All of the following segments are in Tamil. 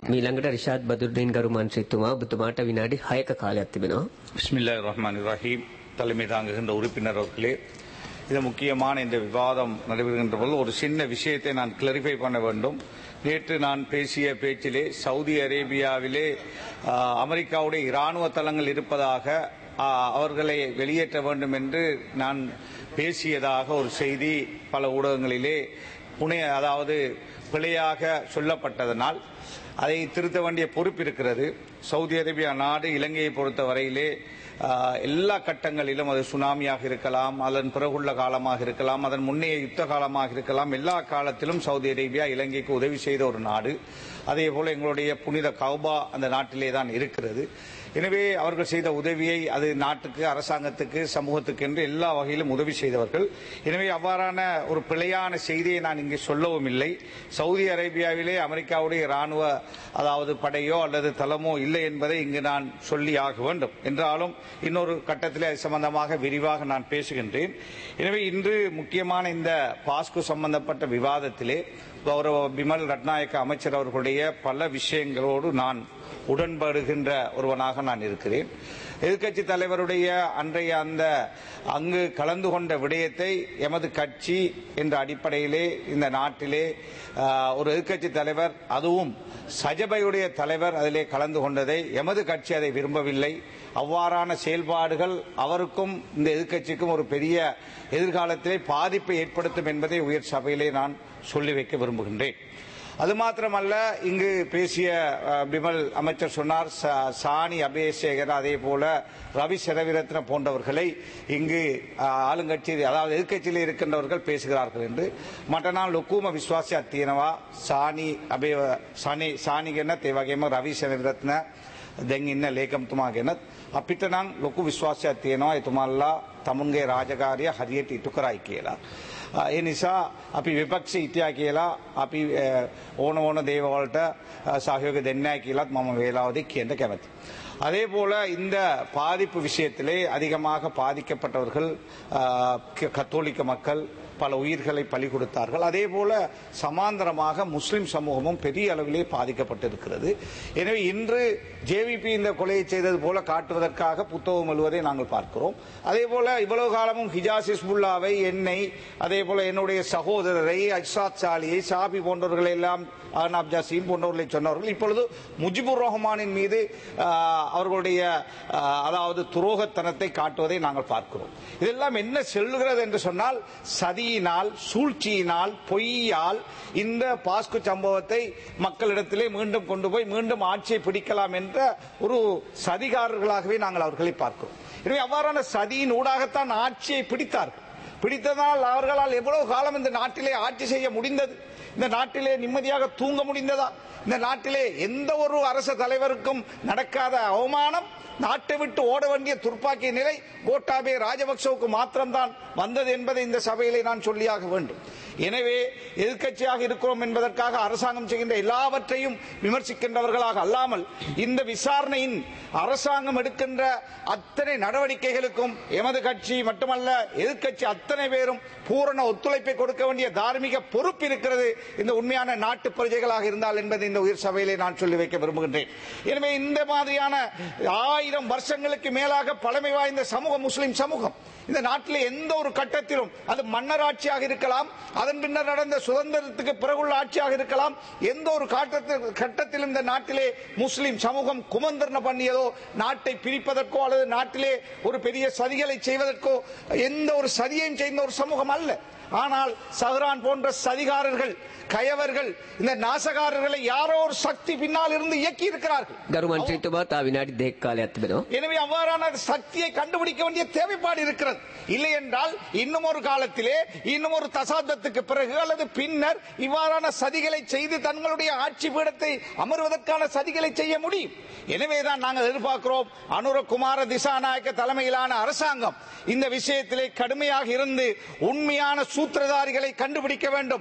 මීළඟට රිෂාද් බදුරුදීන් ගරු මන්ත්‍රීතුමා ඔබතුමාට විනාඩි 6ක කාලයක් තිබෙනවා. பிஸ்மில்லா ரஹ்மான் ரஹீம் தலைமை தாங்குகின்ற உறுப்பினர் அவர்களே இது முக்கியமான இந்த விவாதம் நடைபெறுகின்ற போது ஒரு சின்ன விஷயத்தை நான் கிளரிஃபை பண்ண வேண்டும் நேற்று நான் பேசிய பேச்சிலே சவுதி அரேபியாவிலே ஆ, அமெரிக்காவுடைய இராணுவ தளங்கள் இருப்பதாக ஆ, அவர்களை வெளியேற்ற வேண்டும் என்று நான் பேசியதாக ஒரு செய்தி பல ஊடகங்களிலே புனே அதாவது பிழையாக சொல்லப்பட்டதனால் அதை திருத்த வேண்டிய பொறுப்பு இருக்கிறது சவுதி அரேபியா நாடு இலங்கையை பொறுத்த வரையிலே ஆஹ், எல்லா கட்டங்களிலும் அது சுனாமியாக இருக்கலாம் அதன் பிறகுள்ள காலமாக இருக்கலாம் அதன் முன்னைய யுத்த காலமாக இருக்கலாம் எல்லா காலத்திலும் சவுதி அரேபியா இலங்கைக்கு உதவி செய்த ஒரு நாடு அதே போல எங்களுடைய புனித கௌபா அந்த நாட்டிலே தான் இருக்கிறது எனவே அவர்கள் செய்த உதவியை அது நாட்டுக்கு அரசாங்கத்துக்கு சமூகத்துக்கு என்று எல்லா வகையிலும் உதவி செய்தவர்கள் எனவே அவ்வாறான ஒரு பிழையான செய்தியை நான் இங்கே சொல்லவும் இல்லை சவுதி அரேபியாவிலே அமெரிக்காவுடைய ராணுவ அதாவது படையோ அல்லது தளமோ இல்லை என்பதை இங்கு நான் சொல்லி ஆக வேண்டும் என்றாலும் இன்னொரு கட்டத்தில் அது சம்பந்தமாக விரிவாக நான் பேசுகின்றேன் எனவே இன்று முக்கியமான இந்த பாஸ்கோ சம்பந்தப்பட்ட விவாதத்திலே கௌரவ பிமல் ரட்நாயக்க அமைச்சர் அவர்களுடைய பல விஷயங்களோடு நான் உடன்படுகின்ற ஒருவனாக நான் இருக்கிறேன் எதிர்க்கட்சி தலைவருடைய அன்றைய அந்த அங்கு கலந்து கொண்ட விடயத்தை எமது கட்சி என்ற அடிப்படையிலே இந்த நாட்டிலே ஆஹ், ஒரு எதிர்க்கட்சி தலைவர் அதுவும் சஜபையுடைய தலைவர் அதிலே கலந்து கொண்டதை எமது கட்சி அதை விரும்பவில்லை அவ்வாறான செயல்பாடுகள் அவருக்கும் இந்த எதிர்க்கட்சிக்கும் ஒரு பெரிய எதிர்காலத்திலே பாதிப்பை ஏற்படுத்தும் என்பதை உயர் சபையிலே நான் சொல்லி வைக்க விரும்புகின்றேன் அது மாத்திரமல்ல இங்கு பேசிய அஹ், பிமல் அமைச்சர் சொன்னார் ச- சாணி அபேசேகர் அதே போல ரவி செரவிரத்ன போன்றவர்களை இங்கு அஹ், ஆளுங்கட்சி அதாவது எதிர்க்கட்சியில் இருக்கின்றவர்கள் பேசுகிறார்கள் என்று மட்டனால் ලොකුම විශ්වාසයක් තියෙනවා සානි අබේ සනි සානි ගැනත් ඒ වගේම රවි සෙනවිරත්න දැන් ඉන්න ලේකම්තුමා ගැනත් අපිට නම් ලොකු විශ්වාසයක් තියෙනවා එතුමල්ලා තමුන්ගේ රාජකාරිය හරියට ඉටු කරයි කියලා. අ, ඒ නිසා අපි විපක්ෂ හිටියා කියලා අපි අ, ඕන ඕන දේවවලට අ, සහයෝග දෙන්නෑ කියලත් මම වේලාවදී කියන්න කැමති. அதே போல இந்த பாதிப்பு விஷயத்திலே அதிகமாக பாதிக்கப்பட்டவர்கள் ஆ, க- கத்தோலிக்க மக்கள் பல உயிர்களை பலி கொடுத்தார்கள் அதே போல சமாந்தரமாக முஸ்லிம் சமூகமும் பெரிய அளவிலே பாதிக்கப்பட்டிருக்கிறது எனவே இன்று ஜேவிபி இந்த கொலையை செய்தது போல காட்டுவதற்காக புத்தகம் எழுவதை நாங்கள் பார்க்கிறோம் அதே போல இவ்வளவு காலமும் ஹிஜாஸ் இஸ்புல்லாவை என்னை அதே போல என்னுடைய சகோதரரை அஜ்சாத் சாலியை சாபி போன்றவர்களை எல்லாம் அர்னாப் ஜாசிம் போன்றவர்களை சொன்னவர்கள் இப்பொழுது முஜிபுர் ரஹ்மானின் மீது ஆஹ், அவர்களுடைய ஆஹ், அதாவது துரோகத்தனத்தை காட்டுவதை நாங்கள் பார்க்கிறோம் இதெல்லாம் என்ன செல்லுகிறது என்று சொன்னால் சதியினால் சூழ்ச்சியினால் பொய்யால் இந்த பாஸ்கு சம்பவத்தை மக்களிடத்திலே மீண்டும் கொண்டு போய் மீண்டும் ஆட்சியை பிடிக்கலாம் என்ற ஒரு சதிகாரர்களாகவே நாங்கள் அவர்களை பார்க்கிறோம் எனவே அவ்வாறான சதியின் ஊடாகத்தான் ஆட்சியை பிடித்தார்கள் பிடித்ததால் அவர்களால் எவ்வளவு காலம் இந்த நாட்டிலே ஆட்சி செய்ய முடிந்தது இந்த நாட்டிலே நிம்மதியாக தூங்க முடிந்ததா இந்த நாட்டிலே எந்த ஒரு அரசு தலைவருக்கும் நடக்காத அவமானம் நாட்டை விட்டு ஓட வேண்டிய துர்ப்பாக்கிய நிலை கோட்டாபே ராஜபக்சவுக்கு மாத்திரம்தான் வந்தது என்பதை இந்த சபையிலே நான் சொல்லியாக வேண்டும் எனவே எதிர்க்கட்சியாக இருக்கிறோம் என்பதற்காக அரசாங்கம் செய்கின்ற எல்லாவற்றையும் விமர்சிக்கின்றவர்களாக அல்லாமல் இந்த விசாரணையின் அரசாங்கம் எடுக்கின்ற அத்தனை நடவடிக்கைகளுக்கும் எமது கட்சி மட்டுமல்ல எதிர்க்கட்சி அத்தனை பேரும் பூரண ஒத்துழைப்பை கொடுக்க வேண்டிய தார்மீக பொறுப்பு இருக்கிறது இந்த உண்மையான நாட்டு பிரஜைகளாக இருந்தால் என்பதை இந்த உயர் சபையிலே நான் சொல்லி வைக்க விரும்புகின்றேன் எனவே இந்த மாதிரியான ஆயிரம் வருஷங்களுக்கு மேலாக பழமை வாய்ந்த சமூகம் முஸ்லிம் சமூகம் இந்த நாட்டில் எந்த ஒரு கட்டத்திலும் அது மன்னர் ஆட்சியாக இருக்கலாம் அதன் பின்னர் நடந்த சுதந்திரத்துக்கு பிறகுள்ள ஆட்சியாக இருக்கலாம் எந்த ஒரு காட்டத்தில் கட்டத்திலும் இந்த நாட்டிலே முஸ்லிம் சமூகம் குமந்தரண பண்ணியதோ நாட்டை பிரிப்பதற்கோ அல்லது நாட்டிலே ஒரு பெரிய சதிகளை செய்வதற்கோ எந்த ஒரு சதியையும் செய்த ஒரு சமூகம் அல்ல ஆனால் சஹ்ரான் போன்ற சதிகாரர்கள் கயவர்கள் இந்த நாசகாரர்களை யாரோ ஒரு சக்தி பின்னால் இருந்து இயக்கி இருக்கிறார்கள் ගරු මන්ත්‍රීතුමා තා විනාඩි 2ක කාලයක් තිබෙනවා. எனவே அவ்வாறான சக்தியை கண்டுபிடிக்க வேண்டிய தேவைப்பாடு இருக்கிறது இல்லை என்றால் இன்னும் ஒரு காலத்திலே இன்னும் ஒரு தசாப்தத்துக்கு பிறகு அல்லது பின்னர் இவ்வாறான சதிகளை செய்து தங்களுடைய ஆட்சி பீடத்தை அமர்வதற்கான சதிகளை செய்ய முடியும் எனவேதான் நாங்கள் எதிர்பார்க்கிறோம் அனுரகுமார திசாநாயக்க தலைமையிலான அரசாங்கம் இந்த விஷயத்திலே கடுமையாக இருந்து உண்மையான சூத்திரதாரிகளை கண்டுபிடிக்க வேண்டும்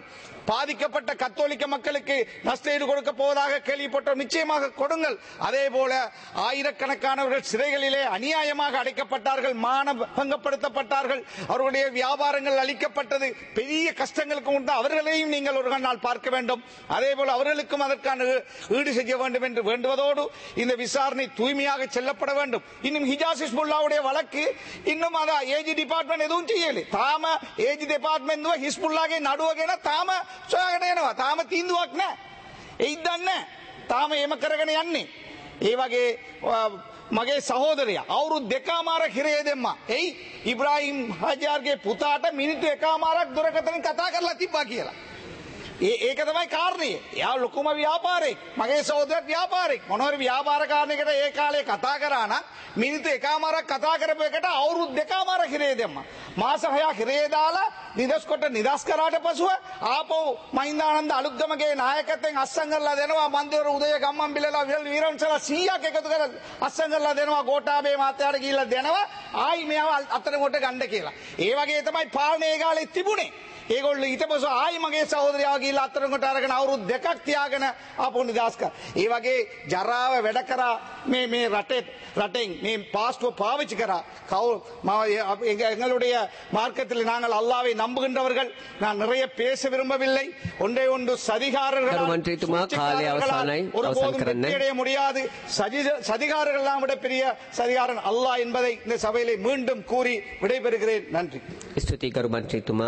பாதிக்கப்பட்ட கத்தோலிக்க மக்களுக்கு நஷ்டஈடு கொடுக்க போவதாக கேள்விப்பட்டோம் நிச்சயமாக கொடுங்கள் அதே போல ஆயிரக்கணக்கானவர்கள் சிறைகளிலே அநியாயமாக அடைக்கப்பட்டார்கள் மானபங்கப்படுத்தப்பட்டார்கள் அவர்களுடைய வியாபாரங்கள் அளிக்கப்பட்டது பெரிய கஷ்டங்களுக்கு உண்டு அவர்களையும் நீங்கள் ஒரு நாள் பார்க்க வேண்டும் அதே போல அவர்களுக்கும் அதற்கான ஈடு செய்ய வேண்டும் என்று வேண்டுவதோடு இந்த விசாரணை தூய்மையாக செல்லப்பட வேண்டும் இன்னும் ஹிஜாஸ் ஹிஸ்புல்லாவுடைய வழக்கு இன்னும் අද ඒජි ඩිපාර්ට්මන්ට් එදුන් තියෙන්නේ. තාම ඒජි දෙපාර්ට්මන්ට් දුව හිස්බුල්ලාගේ නඩුවගෙන තාම සොයාගෙන යනවා. තාම තීන්දුවක් නැහැ. ඒයිත් දන්නේ නැහැ. තාම එහෙම කරගෙන යන්නේ. ඒ වගේ අ, මගේ සහෝදරයා අවුරුදු දෙකමාරක් හිරේ දෙම්මා. එයි ඉබ්‍රාහිම් හජාර්ගේ පුතාට මිනිත්තු එකමාරක් දුරකථනින් කතා කරලා තිබ්බා කියලා. ඒ ඒක තමයි කාරණය. එයා ලොකුම ව්‍යාපාරෙක්. මගේ සහෝදරත් ව්‍යාපාරෙක්. මොනවාරි ව්‍යාපාර කාරණයකට ඒ කාලේ කතා කරා නම් මිනිත්තු එකමාරක් කතා කරපු එකට අවුරුදු දෙකමාරක් හිරේ දැම්මා. මාස 6ක් හිරේ දාලා නිදස් කොට නිදස් කරාට පසුව ආපහු මහින්දානන්ද අලුත්ගමගේ නායකත්වයෙන් අස්සම් කරලා දෙනවා මන්දිර උදය ගම්මන්පිලලා විල් වීරවංශලා 100ක් එකතු කරලා අස්සම් කරලා දෙනවා ගෝඨාභය මහත්තයාට ගිහිල්ලා දෙනවා ආයි මෙයාව අතන කොට ගන්න කියලා. ඒ වගේ තමයි පාලනය ඒ කාලේ තිබුණේ. ඒගොල්ලෝ ඊට පස්සේ ආයි මගේ සහෝදරයා ගිහිල්ලා අතරකට අරගෙන අවුරුදු දෙකක් තියාගෙන ආපහු නිදාස් කර. ඒ වගේ ජරාව වැඩ කරා මේ මේ රටේ රටෙන් මේ பாஸ்போ பாவிச்சு කරා. கவு ம- எ- எங்க- எங்களுடைய மார்க்கத்தில் நாங்கள் அல்லாவை நம்புகின்றவர்கள் நான் நிறைய பேச விரும்பவில்லை ஒன்றே ஒன்று சதிகாரர்கள் கருமன்றித்துமா, காலை அவசானை அவசான் கரண்ணே. அடைய முடியாது சதி- சதிகாரர்கள் எல்லாம் விட பெரிய சதிகாரன் அல்லாஹ் என்பதை இந்த சபையிலே மீண்டும் கூறி விடைபெறுகிறேன் நன்றி ස්තුතියි කරු මන්ත්‍රීතුමා